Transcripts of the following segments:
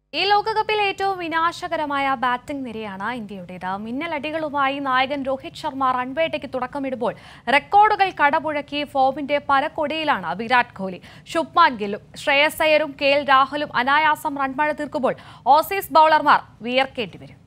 ഈ ലോകകപ്പിൽ ഏറ്റവും വിനാശകരമായ ബാറ്റിംഗ് നിരയാണ് ഇന്ത്യയുടേത് മിന്നലടികളുമായി നായകൻ രോഹിത് ശർമ്മ റൺവേട്ടയ്ക്ക് തുടക്കമിടുമ്പോൾ റെക്കോർഡുകൾ കടപുഴക്കി ഫോമിന്റെ പരക്കൊടിയിലാണ് വിരാട് കോഹ്ലി ശുഭ്മാൻ ഗില്ലും ശ്രേയസ് അയ്യരും കെ എൽ രാഹുലും അനായാസം റൺമഴ തീർക്കുമ്പോൾ ഓസീസ് ബൌളർമാർ വിയർക്കേണ്ടി വരും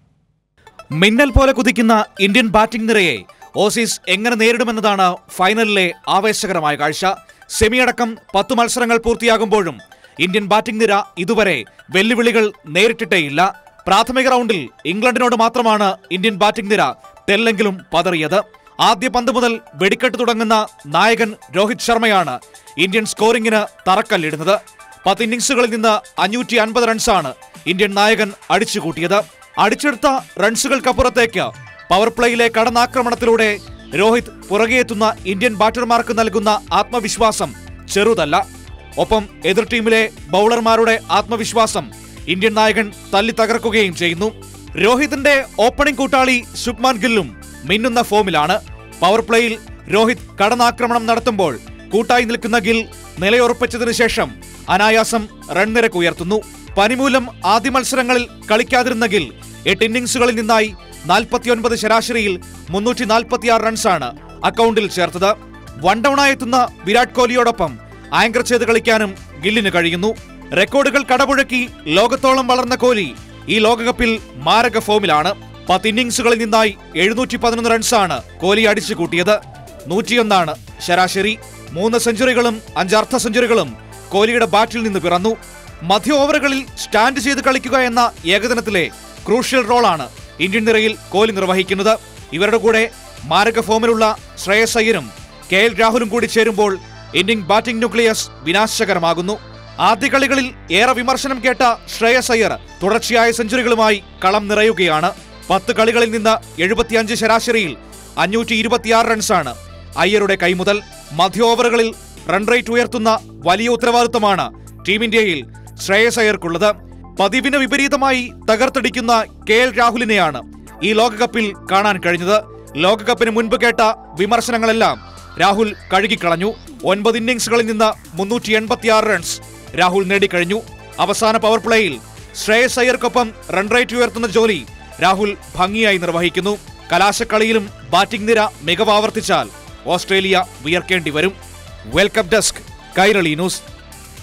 മിന്നൽ പോലെ കുതിക്കുന്ന ഇന്ത്യൻ ബാറ്റിംഗ് നിരയെ ഓസീസ് എങ്ങനെ നേരിടുമെന്നതാണ് ഫൈനലിലെ ആവേശകരമായ കാഴ്ച സെമിയടക്കം പത്തു മത്സരങ്ങൾ പൂർത്തിയാകുമ്പോഴും ഇന്ത്യൻ ബാറ്റിംഗ് നിര ഇതുവരെ വെല്ലുവിളികൾ നേരിട്ടിട്ടേയില്ല പ്രാഥമിക റൗണ്ടിൽ ഇംഗ്ലണ്ടിനോട് മാത്രമാണ് ഇന്ത്യൻ ബാറ്റിംഗ് നിര തെല്ലെങ്കിലും പതറിയത് ആദ്യ പന്ത് മുതൽ വെടിക്കെട്ട് തുടങ്ങുന്ന നായകൻ രോഹിത് ശർമ്മയാണ് ഇന്ത്യൻ സ്കോറിംഗിന് തറക്കല്ലിടുന്നത് പത്ത് ഇന്നിംഗ്സുകളിൽ നിന്ന് അഞ്ഞൂറ്റി അൻപത് റൺസാണ് ഇന്ത്യൻ നായകൻ അടിച്ചുകൂട്ടിയത് അടിച്ചെടുത്ത റൺസുകൾക്കപ്പുറത്തേക്ക് പവർ പ്ലേയിലെ കടന്നാക്രമണത്തിലൂടെ രോഹിത് പുറകെയെത്തുന്ന ഇന്ത്യൻ ബാറ്റർമാർക്ക് നൽകുന്ന ആത്മവിശ്വാസം ചെറുതല്ല ഒപ്പം എതിർ ടീമിലെ ബൗളർമാരുടെ ആത്മവിശ്വാസം ഇന്ത്യൻ നായകൻ തല്ലി തകർക്കുകയും ചെയ്യുന്നു രോഹിതിന്റെ ഓപ്പണിംഗ് കൂട്ടാളി ശുഭ്മാൻ ഗില്ലും മിന്നുന്ന ഫോമിലാണ് പവർ പ്ലേയിൽ രോഹിത് കടന്നാക്രമണം നടത്തുമ്പോൾ കൂട്ടായി നിൽക്കുന്ന ഗിൽ നിലയുറപ്പിച്ചതിനു ശേഷം അനായാസം റൺനിരക്ക് ഉയർത്തുന്നു പനിമൂലം ആദ്യ മത്സരങ്ങളിൽ കളിക്കാതിരുന്ന ഗിൽ എട്ട് ഇന്നിംഗ്സുകളിൽ നിന്നായി നാൽപ്പത്തിയൊൻപത് ശരാശരിയിൽ മുന്നൂറ്റി നാൽപ്പത്തിയാറ് റൺസാണ് അക്കൗണ്ടിൽ ചേർത്തത് വൺ ഡൌണായി എത്തുന്ന വിരാട് കോഹ്ലിയോടൊപ്പം ആങ്കർ ചെയ്ത് കളിക്കാനും ഗില്ലിന് കഴിയുന്നു റെക്കോർഡുകൾ കടപുഴക്കി ലോകത്തോളം വളർന്ന കോഹ്ലി ഈ ലോകകപ്പിൽ മാരക ഫോമിലാണ് പത്ത് ഇന്നിംഗ്സുകളിൽ നിന്നായി എഴുന്നൂറ്റി പതിനൊന്ന് റൺസാണ് കോഹ്ലി അടിച്ചു കൂട്ടിയത് നൂറ്റിയൊന്നാണ് ശരാശരി മൂന്ന് സെഞ്ചുറികളും അഞ്ച് അർദ്ധ സെഞ്ചുറികളും കോഹ്ലിയുടെ ബാറ്റിൽ നിന്ന് പിറന്നു മധ്യ ഓവറുകളിൽ സ്റ്റാൻഡ് ചെയ്ത് കളിക്കുക എന്ന ഏകദിനത്തിലെ ക്രൂഷ്യൽ റോളാണ് ഇന്ത്യൻ നിരയിൽ കോഹ്ലി നിർവഹിക്കുന്നത് ഇവരുടെ കൂടെ മാരക ഫോമിലുള്ള ശ്രേയസ് അയ്യരും കെ എൽ രാഹുലും കൂടി ചേരുമ്പോൾ ഇന്ത്യൻ ബാറ്റിംഗ് ന്യൂക്ലിയസ് വിനാശകരമാകുന്നു ആദ്യ കളികളിൽ ഏറെ വിമർശനം കേട്ട ശ്രേയസ് അയ്യർ തുടർച്ചയായ സെഞ്ചുറികളുമായി കളം നിറയുകയാണ് പത്ത് കളികളിൽ നിന്ന് എഴുപത്തിയഞ്ച് ശരാശരിയിൽ അഞ്ഞൂറ്റി ഇരുപത്തിയാറ് റൺസാണ് അയ്യരുടെ കൈമുതൽ മധ്യ ഓവറുകളിൽ റൺ റേറ്റ് ഉയർത്തുന്ന വലിയ ഉത്തരവാദിത്തമാണ് ടീം ഇന്ത്യയിൽ ശ്രേയസ് അയ്യർക്കുള്ളത് പതിവിന് വിപരീതമായി തകർത്തടിക്കുന്ന കെ എൽ രാഹുലിനെയാണ് ഈ ലോകകപ്പിൽ കാണാൻ കഴിഞ്ഞത് ലോകകപ്പിന് മുൻപ് കേട്ട വിമർശനങ്ങളെല്ലാം രാഹുൽ കഴുകിക്കളഞ്ഞു ഒൻപത് ഇന്നിംഗ്സുകളിൽ നിന്ന് മുന്നൂറ്റി എൺപത്തിയാറ് റൺസ് രാഹുൽ നേടിക്കഴിഞ്ഞു അവസാന പവർ പ്ലേയിൽ ശ്രേയസ് അയ്യർക്കൊപ്പം റൺ റേറ്റ് ഉയർത്തുന്ന ജോലി രാഹുൽ ഭംഗിയായി നിർവഹിക്കുന്നു കലാശക്കളിയിലും ബാറ്റിംഗ് നിര മികവ് ആവർത്തിച്ചാൽ ഓസ്ട്രേലിയ വിയർക്കേണ്ടി വരും വെൽക്കം ഡെസ്ക് കൈരളി ന്യൂസ്